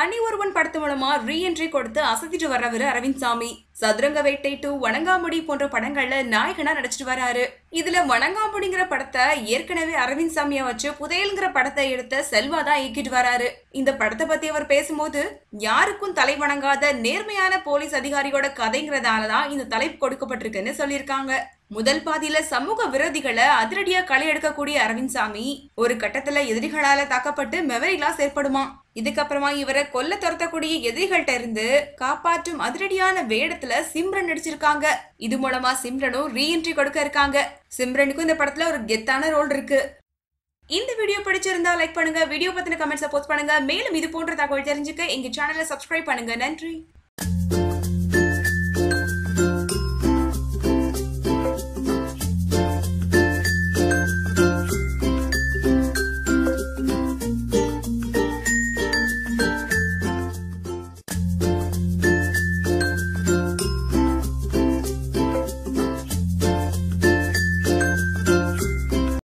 தனி ஒருவன் படத்து மூலமா ரீஎன்ட்ரி கொடுத்து அசத்திட்டு வர்றவரு அரவிந்த் சாமி சதுரங்க வேட்டை டூ வணங்காமுடி போன்ற படங்கள்ல நாயகனா நடிச்சிட்டு வராரு இதுல வணங்காமுடிங்கிற படத்தை ஏற்கனவே அரவிந்த் சாமியை வச்சு புதையல்ங்கிற படத்தை எடுத்த செல்வா தான் இயக்கிட்டு வராரு இந்த படத்தை பத்தி அவர் பேசும்போது யாருக்கும் தலை வணங்காத நேர்மையான போலீஸ் அதிகாரியோட கதைங்கிறதால தான் இந்த தலைப்பு கொடுக்கப்பட்டிருக்குன்னு சொல்லியிருக்காங்க முதல் பாதியில சமூக விரோதிகளை அதிரடியா களை எடுக்கக்கூடிய அரவிந்த் சாமி ஒரு கட்டத்துல எதிரிகளால தாக்கப்பட்டு மெமரி லாஸ் ஏற்படுமா இதுக்கப்புறமா இவரை கொல்ல துரத்தக்கூடிய எதிரிகள்ட்ட இருந்து காப்பாற்றும் அதிரடியான வேடத்துல சிம்ரன் நடிச்சிருக்காங்க இது மூலமா சிம்ரனும் ரீஎன்ட்ரி கொடுக்க இருக்காங்க சிம்ரனுக்கும் இந்த படத்துல ஒரு கெத்தான ரோல் இருக்கு இந்த வீடியோ பிடிச்சிருந்தா லைக் பண்ணுங்க வீடியோ பத்தின கமெண்ட்ஸை போஸ்ட் பண்ணுங்க மேலும் இது போன்ற தகவல் தெரிஞ்சுக்க எங்க சேனலை சப்ஸ்கிரைப் பண்ணுங்க நன்றி